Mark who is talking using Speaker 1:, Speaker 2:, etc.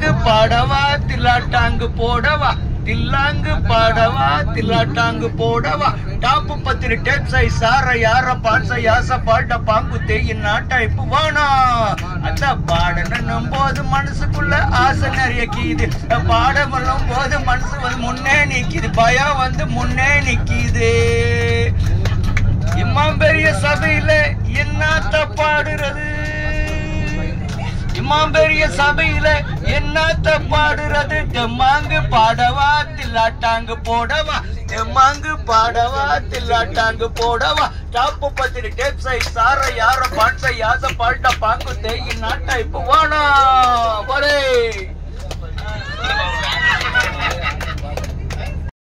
Speaker 1: தில்லாங்கு பாடவா தில்லாட்டாங்கு போடவா தில்லாங்கு பாடவா தில்லாட்டாங்கு போடவா டாப்பு பத்திரி டேப் சை சார யார பான்ச யாச பாட்ட பாங்கு தேயின் டைப்பு வானா அந்த பாடணும் போது மனசுக்குள்ள ஆசை நிறைய கீது பாட சொல்லும் போது மனசு வந்து முன்னே நிக்குது பயம் வந்து முன்னே நிக்குது இம்மாம் பெரிய சபையில என்னத்த பாடுறது இம்மாம் பெரிய சபையில என்னத்த பாடுறது தெம்மாங்கு பாடவா தில்லாட்டாங்கு போடவா தெம்மாங்கு பாடவா தில்லாட்டாங்கு போடவா டாப்பு பத்திரி டேப் சை சார யார பாட்சை யாச பாட்ட பாங்கு தேயின் நாட்டா இப்ப வானா போடே